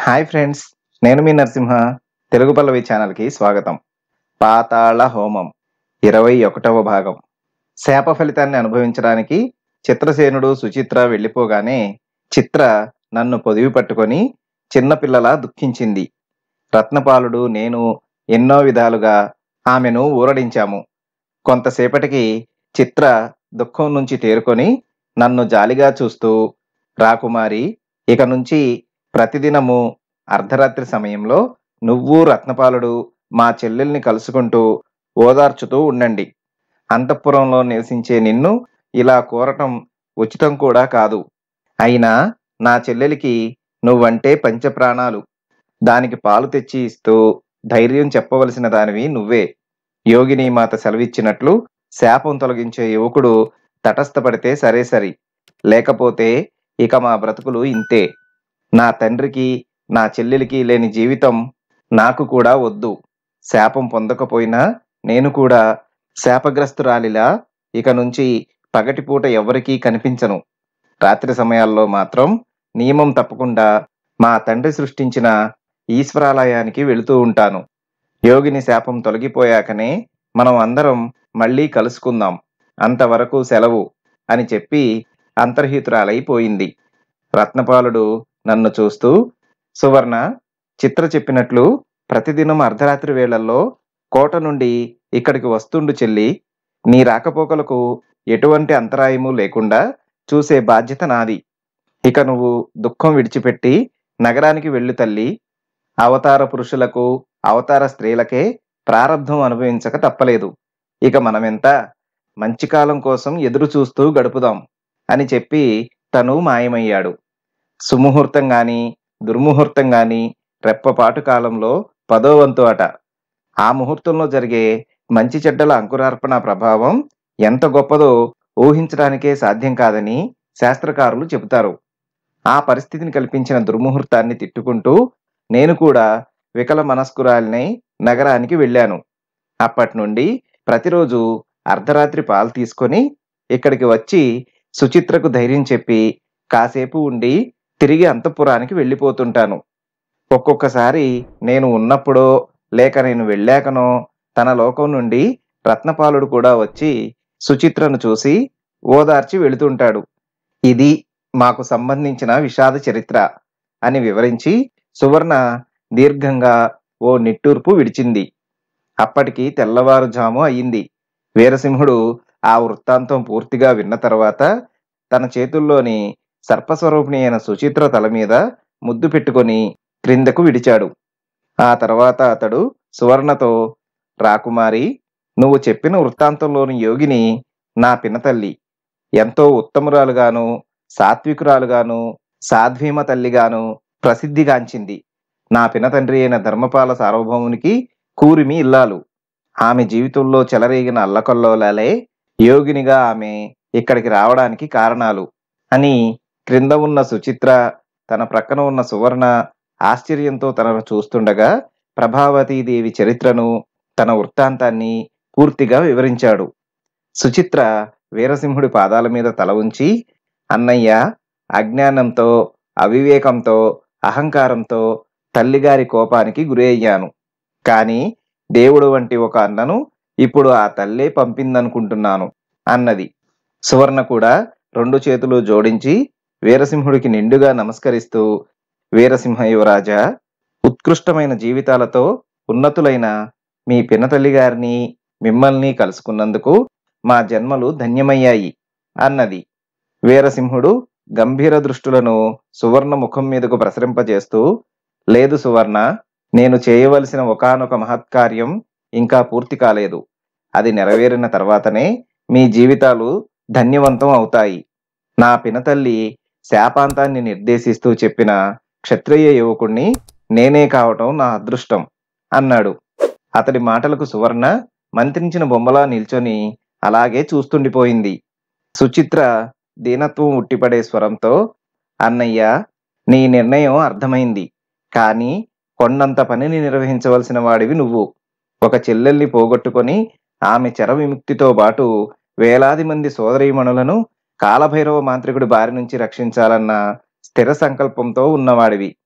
hi friends నేను మీ నరసింహ తెలుగు పల్లవి ఛానల్కి స్వాగతం పాతాళ హోమం ఇరవై ఒకటవ భాగం శాప ఫలితాన్ని అనుభవించడానికి చిత్రసేనుడు సుచిత్ర వెళ్ళిపోగానే చిత్ర నన్ను పొదివి పట్టుకొని చిన్నపిల్లలా దుఃఖించింది రత్నపాలుడు నేను ఎన్నో విధాలుగా ఆమెను ఊరడించాము కొంతసేపటికి చిత్ర దుఃఖం నుంచి తేరుకొని నన్ను జాలిగా చూస్తూ రాకుమారి ఇక నుంచి ప్రతిదినము అర్ధరాత్రి సమయంలో నువ్వు రత్నపాలుడు మా చెల్లెల్ని కలుసుకుంటూ ఓదార్చుతూ ఉండండి అంతఃపురంలో నివసించే నిన్ను ఇలా కోరటం ఉచితం కూడా కాదు అయినా నా చెల్లెలికి నువ్వంటే పంచప్రాణాలు దానికి పాలు తెచ్చి ఇస్తూ ధైర్యం చెప్పవలసిన దానివి నువ్వే యోగిని మాత సెలవిచ్చినట్లు శాపం తొలగించే యువకుడు తటస్థపడితే సరే సరి లేకపోతే ఇక మా బ్రతుకులు ఇంతే నా తండ్రికి నా చెల్లెలికి లేని జీవితం నాకు కూడా వద్దు శాపం పొందకపోయినా నేను కూడా శాపగ్రస్తురాలిలా ఇక నుంచి పగటిపూట ఎవరికీ కనిపించను రాత్రి సమయాల్లో మాత్రం నియమం తప్పకుండా మా తండ్రి సృష్టించిన ఈశ్వరాలయానికి వెళుతూ ఉంటాను యోగిని శాపం తొలగిపోయాకనే మనం అందరం మళ్ళీ కలుసుకుందాం అంతవరకు సెలవు అని చెప్పి అంతర్హితురాలైపోయింది రత్నపాలుడు నన్ను చూస్తూ సువర్ణ చిత్ర చెప్పినట్లు ప్రతిదినం అర్ధరాత్రి వేళల్లో కోట నుండి ఇక్కడికి వస్తుండు చెల్లి నీ రాకపోకలకు ఎటువంటి అంతరాయము లేకుండా చూసే బాధ్యత నాది ఇక నువ్వు దుఃఖం విడిచిపెట్టి నగరానికి వెళ్ళు తల్లి అవతార పురుషులకు అవతార స్త్రీలకే ప్రారంధం అనుభవించక తప్పలేదు ఇక మనమెంత మంచి కాలం కోసం ఎదురు చూస్తూ గడుపుదాం అని చెప్పి తను మాయమయ్యాడు సుముహూర్తం గాని దుర్ముహూర్తం గాని రెప్పపాటు కాలంలో పదో వంతు అట ఆ ముహూర్తంలో జరిగే మంచి చెడ్డల అంకురార్పణ ప్రభావం ఎంత గొప్పదో ఊహించడానికే సాధ్యం కాదని శాస్త్రకారులు చెబుతారు ఆ పరిస్థితిని కల్పించిన దుర్ముహూర్తాన్ని తిట్టుకుంటూ నేను కూడా వికల మనస్కురాలినై నగరానికి వెళ్ళాను అప్పటి నుండి ప్రతిరోజు అర్ధరాత్రి పాలు తీసుకొని ఇక్కడికి వచ్చి సుచిత్రకు ధైర్యం చెప్పి కాసేపు ఉండి తిరిగి అంతఃపురానికి వెళ్ళిపోతుంటాను ఒక్కొక్కసారి నేను ఉన్నప్పుడో లేక నేను వెళ్ళాకనో తన లోకం నుండి రత్నపాలుడు కూడా వచ్చి సుచిత్రను చూసి ఓదార్చి వెళుతుంటాడు ఇది మాకు సంబంధించిన విషాద చరిత్ర అని వివరించి సువర్ణ దీర్ఘంగా ఓ నిట్టూర్పు విడిచింది అప్పటికి తెల్లవారుజాము అయింది వీరసింహుడు ఆ వృత్తాంతం పూర్తిగా విన్న తర్వాత తన చేతుల్లోని సర్పస్వరూపిణి అయిన సుచిత్ర తల మీద ముద్దు పెట్టుకొని క్రిందకు విడిచాడు ఆ తర్వాత అతడు సువర్ణతో రాకుమారి నువ్వు చెప్పిన వృత్తాంతంలోని యోగిని నా పినతల్లి ఎంతో ఉత్తమురాలుగాను సాత్వికురాలుగాను సాధ్వీమ తల్లిగాను ప్రసిద్ధిగాంచింది నా పినతండ్రి అయిన ధర్మపాల సార్వభౌమునికి కూరిమి ఇల్లాలు ఆమె జీవితంలో చెలరేగిన అల్లకల్లోలాలే యోగినిగా ఆమె ఇక్కడికి రావడానికి కారణాలు అని క్రింద ఉన్న సుచిత్ర తన ప్రక్కన ఉన్న సువర్ణ ఆశ్చర్యంతో తనను చూస్తుండగా ప్రభావతీదేవి చరిత్రను తన వృత్తాంతాన్ని పూర్తిగా వివరించాడు సుచిత్ర వీరసింహుడి పాదాల మీద తల ఉంచి అన్నయ్య అజ్ఞానంతో అవివేకంతో అహంకారంతో తల్లిగారి కోపానికి గురి అయ్యాను కానీ దేవుడు వంటి ఒక అన్నను ఇప్పుడు ఆ తల్లే పంపిందనుకుంటున్నాను అన్నది సువర్ణ కూడా రెండు చేతులు జోడించి వీరసింహుడికి నిండుగా నమస్కరిస్తూ వీరసింహ యువరాజా ఉత్కృష్టమైన జీవితాలతో ఉన్నతులైన మీ పినతల్లి గారిని మిమ్మల్ని కలుసుకున్నందుకు మా జన్మలు ధన్యమయ్యాయి అన్నది వీరసింహుడు గంభీర దృష్టులను సువర్ణ ముఖం మీదకు ప్రసరింపజేస్తూ లేదు సువర్ణ నేను చేయవలసిన ఒకానొక మహత్కార్యం ఇంకా పూర్తి కాలేదు అది నెరవేరిన తర్వాతనే మీ జీవితాలు ధన్యవంతం అవుతాయి నా పినతల్లి శాపాంతాన్ని నిర్దేశిస్తూ చెప్పిన క్షత్రియ యువకుణ్ణి నేనే కావటం నా అదృష్టం అన్నాడు అతడి మాటలకు సువర్ణ మంత్రించిన బొమ్మలా నిల్చొని అలాగే చూస్తుండిపోయింది సుచిత్ర దీనత్వం ఉట్టిపడే స్వరంతో అన్నయ్య నీ నిర్ణయం అర్థమైంది కానీ కొండంత పనిని నిర్వహించవలసిన వాడివి నువ్వు ఒక చెల్లెల్ని పోగొట్టుకొని ఆమె చెర విముక్తితో పాటు వేలాది మంది సోదరీమణులను కాలభైరవ మాంత్రికుడి బారి నుంచి రక్షించాలన్న స్థిర సంకల్పంతో ఉన్నవాడివి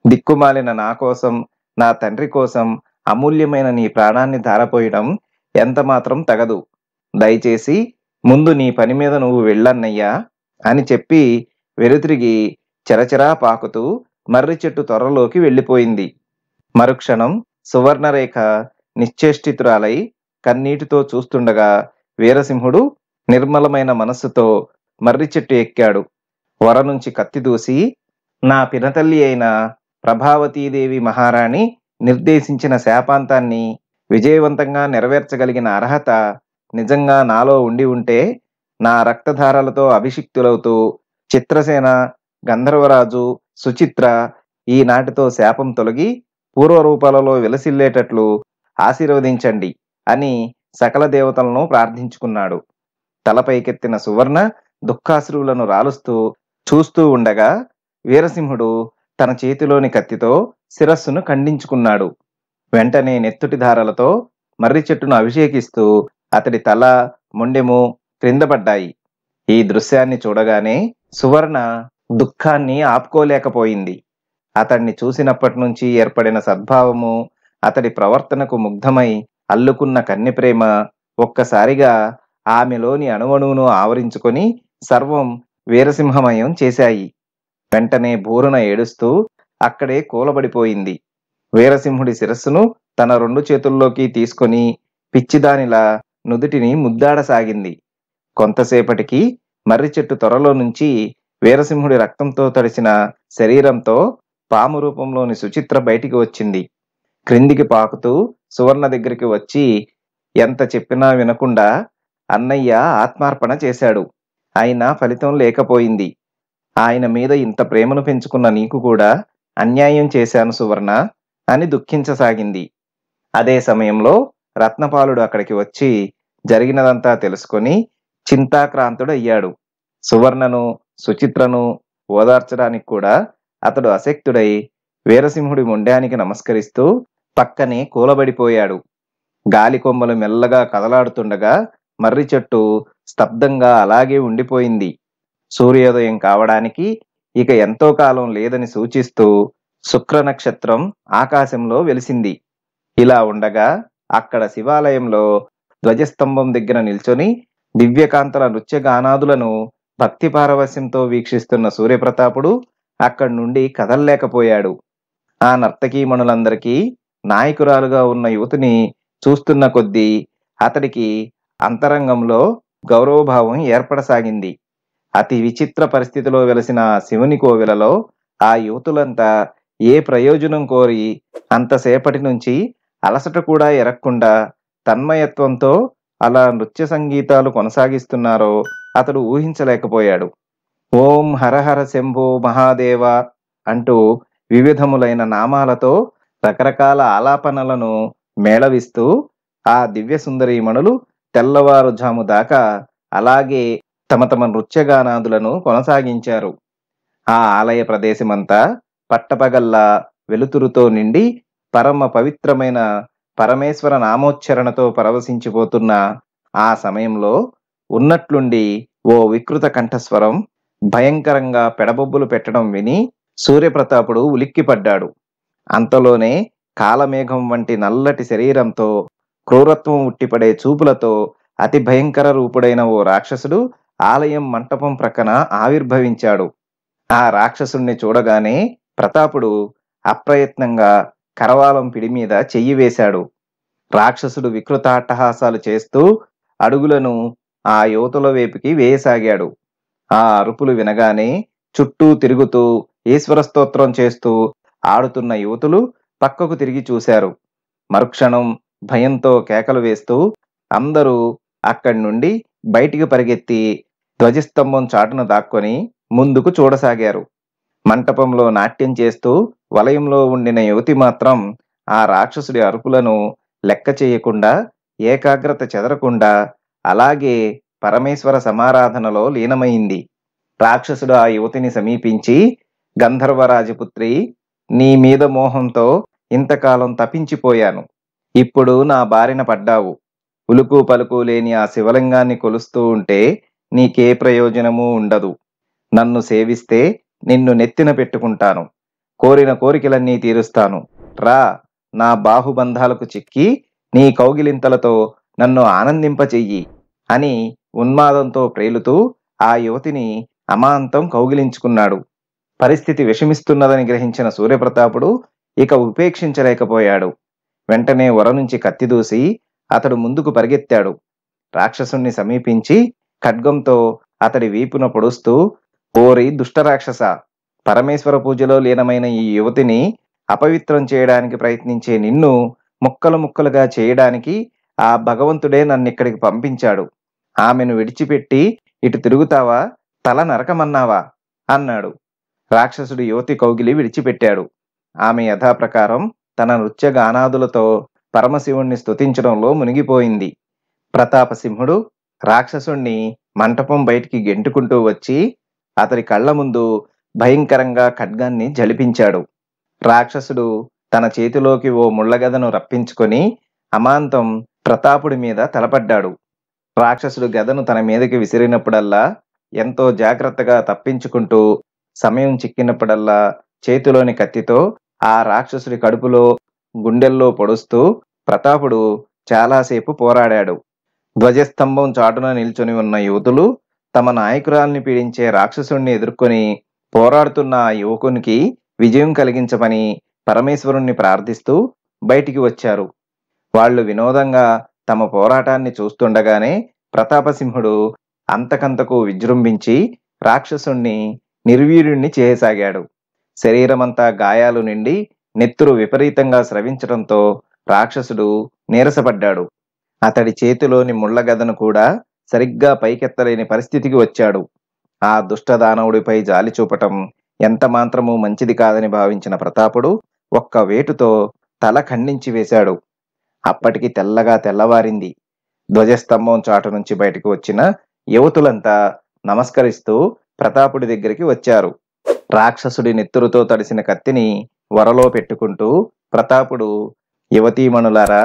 దిక్కుమాలిన నా కోసం నా తండ్రి కోసం అమూల్యమైన నీ ప్రాణాన్ని ధారపోయడం ఎంత మాత్రం తగదు దయచేసి ముందు నీ పని మీద నువ్వు వెళ్ళన్నయ్యా అని చెప్పి వెనుతిరిగి చెరచెరా పాకుతూ మర్రి చెట్టు త్వరలోకి వెళ్ళిపోయింది మరుక్షణం సువర్ణరేఖ నిశ్చేష్టితురాలై కన్నీటితో చూస్తుండగా వీరసింహుడు నిర్మలమైన మనస్సుతో మర్రి చెట్టు ఎక్కాడు వర నుంచి కత్తి దూసి నా పినతల్లి అయిన ప్రభావతీదేవి మహారాణి నిర్దేశించిన శాపాంతాన్ని విజయవంతంగా నెరవేర్చగలిగిన అర్హత నిజంగా నాలో ఉండి ఉంటే నా రక్తధారలతో అభిషిక్తులవుతూ చిత్రసేన గంధర్వరాజు సుచిత్ర ఈనాటితో శాపం తొలగి పూర్వరూపాలలో విలసిల్లేటట్లు ఆశీర్వదించండి అని సకల దేవతలను ప్రార్థించుకున్నాడు తలపైకెత్తిన సువర్ణ దుఃఖాశ్రువులను రాలుస్తూ చూస్తూ ఉండగా వీరసింహుడు తన చేతిలోని కత్తితో శిరస్సును ఖండించుకున్నాడు వెంటనే నెత్తుటి ధారలతో మర్రి చెట్టును అభిషేకిస్తూ అతడి తల మొండెము క్రిందపడ్డాయి ఈ దృశ్యాన్ని చూడగానే సువర్ణ దుఃఖాన్ని ఆపుకోలేకపోయింది అతన్ని చూసినప్పటి నుంచి ఏర్పడిన సద్భావము అతడి ప్రవర్తనకు ముగ్ధమై అల్లుకున్న కన్నె ప్రేమ ఒక్కసారిగా ఆమెలోని అణువణువును ఆవరించుకొని సర్వం వీరసింహమయం చేశాయి వెంటనే బూరున ఏడుస్తూ అక్కడే కూలబడిపోయింది వీరసింహుడి శిరస్సును తన రెండు చేతుల్లోకి తీసుకొని పిచ్చిదానిలా నుదుటిని ముద్దాడసాగింది కొంతసేపటికి మర్రి చెట్టు త్వరలో నుంచి వీరసింహుడి రక్తంతో తడిసిన శరీరంతో పాము రూపంలోని సుచిత్ర బయటికి వచ్చింది క్రిందికి పాకుతూ సువర్ణ దగ్గరికి వచ్చి ఎంత చెప్పినా వినకుండా అన్నయ్య ఆత్మార్పణ చేశాడు అయినా ఫలితం లేకపోయింది ఆయన మీద ఇంత ప్రేమను పెంచుకున్న నీకు కూడా అన్యాయం చేశాను సువర్ణ అని దుఃఖించసాగింది అదే సమయంలో రత్నపాలుడు అక్కడికి వచ్చి జరిగినదంతా తెలుసుకొని చింతాక్రాంతుడయ్యాడు సువర్ణను సుచిత్రను ఓదార్చడానికి కూడా అతడు అశక్తుడై వీరసింహుడి మొండానికి నమస్కరిస్తూ పక్కనే కూలబడిపోయాడు గాలి కొమ్మలు మెల్లగా కదలాడుతుండగా మర్రి చెట్టు స్తబ్దంగా అలాగే ఉండిపోయింది సూర్యోదయం కావడానికి ఇక ఎంతో కాలం లేదని సూచిస్తూ శుక్ర నక్షత్రం ఆకాశంలో వెలిసింది ఇలా ఉండగా అక్కడ శివాలయంలో ధ్వజస్తంభం దగ్గర నిల్చొని దివ్యకాంతల నృత్యగానాదులను భక్తి పారవస్యంతో వీక్షిస్తున్న సూర్యప్రతాపుడు అక్కడి నుండి కదల్లేకపోయాడు ఆ నర్తకీమణులందరికీ నాయకురాలుగా ఉన్న యువతిని చూస్తున్న కొద్దీ అతడికి అంతరంగంలో గౌరవభావం ఏర్పడసాగింది అతి విచిత్ర పరిస్థితిలో వెలసిన శివుని కోవిలలో ఆ యువతులంతా ఏ ప్రయోజనం కోరి అంతసేపటి నుంచి అలసట కూడా ఎరక్కుండా తన్మయత్వంతో అలా నృత్య సంగీతాలు కొనసాగిస్తున్నారో అతడు ఊహించలేకపోయాడు ఓం హరహర శంభో మహాదేవ అంటూ వివిధములైన నామాలతో రకరకాల ఆలాపనలను మేళవిస్తూ ఆ దివ్య సుందరీమణులు తెల్లవారుజాము దాకా అలాగే తమ తమ నృత్యగానాదులను కొనసాగించారు ఆ ఆలయ ప్రదేశమంతా పట్టపగల్లా వెలుతురుతో నిండి పరమ పవిత్రమైన పరమేశ్వర నామోచ్చరణతో పరవశించిపోతున్న ఆ సమయంలో ఉన్నట్లుండి ఓ వికృత కంఠస్వరం భయంకరంగా పెడబొబ్బులు పెట్టడం విని సూర్యప్రతాపుడు ఉలిక్కిపడ్డాడు అంతలోనే కాలమేఘం వంటి నల్లటి శరీరంతో క్రూరత్వం ఉట్టిపడే చూపులతో అతి భయంకర రూపుడైన ఓ రాక్షసుడు ఆలయం మంటపం ప్రక్కన ఆవిర్భవించాడు ఆ రాక్షసుణ్ణి చూడగానే ప్రతాపుడు అప్రయత్నంగా కరవాలం పిడి మీద చెయ్యి వేశాడు రాక్షసుడు వికృత అట్టహాసాలు చేస్తూ అడుగులను ఆ యువతుల వైపుకి వేయసాగాడు ఆ అరుపులు వినగానే చుట్టూ తిరుగుతూ ఈశ్వర స్తోత్రం చేస్తూ ఆడుతున్న యువతులు పక్కకు తిరిగి చూశారు మరుక్షణం భయంతో కేకలు వేస్తూ అందరూ అక్కడి నుండి బయటికి పరిగెత్తి ధ్వజస్తంభం చాటున దాక్కొని ముందుకు చూడసాగారు మంటపంలో నాట్యం చేస్తూ వలయంలో ఉండిన యువతి మాత్రం ఆ రాక్షసుడి అరుపులను లెక్క చేయకుండా ఏకాగ్రత చెదరకుండా అలాగే పరమేశ్వర సమారాధనలో లీనమైంది రాక్షసుడు ఆ యువతిని సమీపించి గంధర్వరాజపుత్రి నీ మీద మోహంతో ఇంతకాలం తపించిపోయాను ఇప్పుడు నా బారిన పడ్డావు ఉలుకు పలుకు లేని ఆ శివలింగాన్ని కొలుస్తూ ఉంటే నీకే ప్రయోజనము ఉండదు నన్ను సేవిస్తే నిన్ను నెత్తిన పెట్టుకుంటాను కోరిన కోరికలన్నీ తీరుస్తాను రా నా బాహుబంధాలకు చిక్కి నీ కౌగిలింతలతో నన్ను ఆనందింపచెయ్యి అని ఉన్మాదంతో ప్రేలుతూ ఆ యువతిని అమాంతం కౌగిలించుకున్నాడు పరిస్థితి విషమిస్తున్నదని గ్రహించిన సూర్యప్రతాపుడు ఇక ఉపేక్షించలేకపోయాడు వెంటనే వర నుంచి కత్తి దూసి అతడు ముందుకు పరిగెత్తాడు రాక్షసుణ్ణి సమీపించి ఖడ్గంతో అతడి వీపున పొడుస్తూ ఓరి దుష్టరాక్షస పరమేశ్వర పూజలో లీనమైన ఈ యువతిని అపవిత్రం చేయడానికి ప్రయత్నించే నిన్ను ముక్కలు ముక్కలుగా చేయడానికి ఆ భగవంతుడే నన్నిక్కడికి పంపించాడు ఆమెను విడిచిపెట్టి ఇటు తిరుగుతావా తల నరకమన్నావా అన్నాడు రాక్షసుడు యువతి కౌగిలి విడిచిపెట్టాడు ఆమె యథాప్రకారం తన నృత్య గానాదులతో పరమశివుణ్ణి స్తుతించడంలో మునిగిపోయింది ప్రతాపసింహుడు రాక్షసుణ్ణి మంటపం బయటికి గెంటుకుంటూ వచ్చి అతడి కళ్ళ ముందు భయంకరంగా ఖడ్గాన్ని జలిపించాడు రాక్షసుడు తన చేతిలోకి ఓ ముళ్ళగదను రప్పించుకొని అమాంతం ప్రతాపుడి మీద తలపడ్డాడు రాక్షసుడు గదను తన మీదకి విసిరినప్పుడల్లా ఎంతో జాగ్రత్తగా తప్పించుకుంటూ సమయం చిక్కినప్పుడల్లా చేతిలోని కత్తితో ఆ రాక్షసుడి కడుపులో గుండెల్లో పొడుస్తూ ప్రతాపుడు చాలాసేపు పోరాడాడు ధ్వజస్తంభం చాటున నిల్చొని ఉన్న యువతులు తమ నాయకురాల్ని పీడించే రాక్షసుణ్ణి ఎదుర్కొని పోరాడుతున్న ఆ యువకునికి విజయం కలిగించమని పరమేశ్వరుణ్ణి ప్రార్థిస్తూ బయటికి వచ్చారు వాళ్ళు వినోదంగా తమ పోరాటాన్ని చూస్తుండగానే ప్రతాపసింహుడు అంతకంతకు విజృంభించి రాక్షసుణ్ణి నిర్వీర్యుణ్ణి చేయసాగాడు శరీరమంతా గాయాలు నిండి నెత్తురు విపరీతంగా స్రవించడంతో రాక్షసుడు నీరసపడ్డాడు అతడి చేతిలోని ముళ్ళగదను కూడా సరిగ్గా పైకెత్తలేని పరిస్థితికి వచ్చాడు ఆ దుష్టదానవుడిపై జాలి చూపటం ఎంత మాత్రమూ మంచిది కాదని భావించిన ప్రతాపుడు ఒక్క వేటుతో తల ఖండించి వేశాడు అప్పటికి తెల్లగా తెల్లవారింది ధ్వజస్తంభం చాటు నుంచి బయటకు వచ్చిన యువతులంతా నమస్కరిస్తూ ప్రతాపుడి దగ్గరికి వచ్చారు రాక్షసుడి నెత్తురుతో తడిసిన కత్తిని వరలో పెట్టుకుంటూ ప్రతాపుడు యువతీమణులారా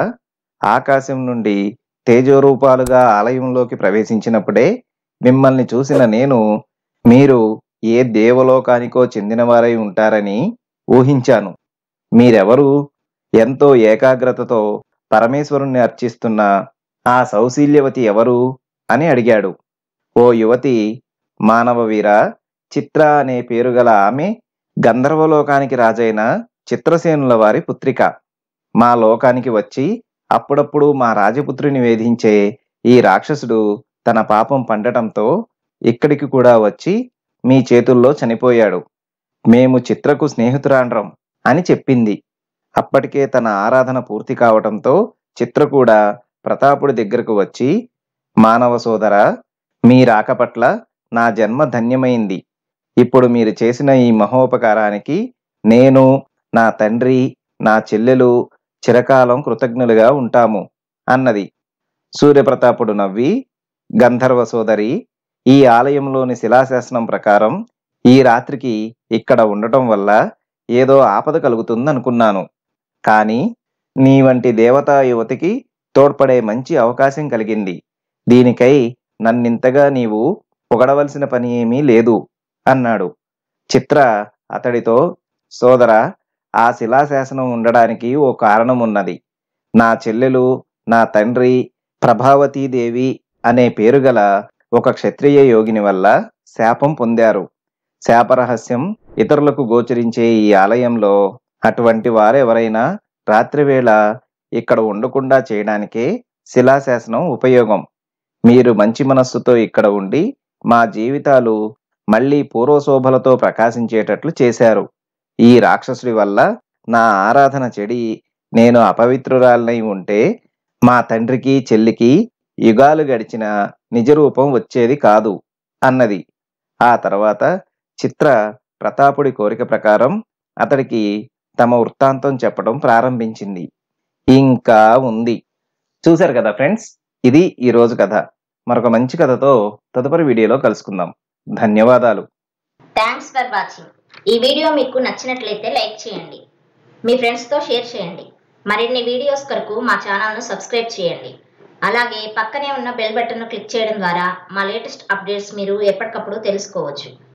ఆకాశం నుండి తేజోరూపాలుగా ఆలయంలోకి ప్రవేశించినప్పుడే మిమ్మల్ని చూసిన నేను మీరు ఏ దేవలోకానికో చెందినవారై ఉంటారని ఊహించాను మీరెవరు ఎంతో ఏకాగ్రతతో పరమేశ్వరుణ్ణి అర్చిస్తున్న ఆ సౌశీల్యవతి ఎవరు అని అడిగాడు ఓ యువతి మానవ వీర చిత్ర అనే పేరు గల ఆమె గంధర్వలోకానికి రాజైన చిత్రసేనుల వారి పుత్రిక మా లోకానికి వచ్చి అప్పుడప్పుడు మా రాజపుత్రిని వేధించే ఈ రాక్షసుడు తన పాపం పండటంతో ఇక్కడికి కూడా వచ్చి మీ చేతుల్లో చనిపోయాడు మేము చిత్రకు స్నేహితురాండ్రం అని చెప్పింది అప్పటికే తన ఆరాధన పూర్తి కావటంతో చిత్ర కూడా ప్రతాపుడి దగ్గరకు వచ్చి మానవ సోదర మీ రాక పట్ల నా జన్మ ధన్యమైంది ఇప్పుడు మీరు చేసిన ఈ మహోపకారానికి నేను నా తండ్రి నా చెల్లెలు చిరకాలం కృతజ్ఞులుగా ఉంటాము అన్నది సూర్యప్రతాపుడు నవ్వి గంధర్వ సోదరి ఈ ఆలయంలోని శిలాశాసనం ప్రకారం ఈ రాత్రికి ఇక్కడ ఉండటం వల్ల ఏదో ఆపద కలుగుతుందనుకున్నాను కానీ నీ వంటి దేవతా యువతికి తోడ్పడే మంచి అవకాశం కలిగింది దీనికై నన్నింతగా నీవు పొగడవలసిన పని ఏమీ లేదు అన్నాడు చిత్ర అతడితో సోదర ఆ శిలాశాసనం ఉండడానికి ఓ కారణం ఉన్నది నా చెల్లెలు నా తండ్రి ప్రభావతీదేవి అనే పేరు గల ఒక క్షత్రియ యోగిని వల్ల శాపం పొందారు శాపరహస్యం ఇతరులకు గోచరించే ఈ ఆలయంలో అటువంటి వారెవరైనా రాత్రివేళ ఇక్కడ ఉండకుండా చేయడానికే శిలాశాసనం ఉపయోగం మీరు మంచి మనస్సుతో ఇక్కడ ఉండి మా జీవితాలు మళ్ళీ పూర్వశోభలతో ప్రకాశించేటట్లు చేశారు ఈ రాక్షసుడి వల్ల నా ఆరాధన చెడి నేను అపవిత్రురాలనై ఉంటే మా తండ్రికి చెల్లికి యుగాలు గడిచిన నిజరూపం వచ్చేది కాదు అన్నది ఆ తర్వాత చిత్ర ప్రతాపుడి కోరిక ప్రకారం అతడికి తమ వృత్తాంతం చెప్పడం ప్రారంభించింది ఇంకా ఉంది చూశారు కదా ఫ్రెండ్స్ ఇది ఈ రోజు కథ మరొక మంచి కథతో తదుపరి వీడియోలో కలుసుకుందాం ధన్యవాదాలు థ్యాంక్స్ ఫర్ వాచింగ్ ఈ వీడియో మీకు నచ్చినట్లయితే లైక్ చేయండి మీ ఫ్రెండ్స్తో షేర్ చేయండి మరిన్ని వీడియోస్ కొరకు మా ఛానల్ను సబ్స్క్రైబ్ చేయండి అలాగే పక్కనే ఉన్న బెల్ బటన్ను క్లిక్ చేయడం ద్వారా మా లేటెస్ట్ అప్డేట్స్ మీరు ఎప్పటికప్పుడు తెలుసుకోవచ్చు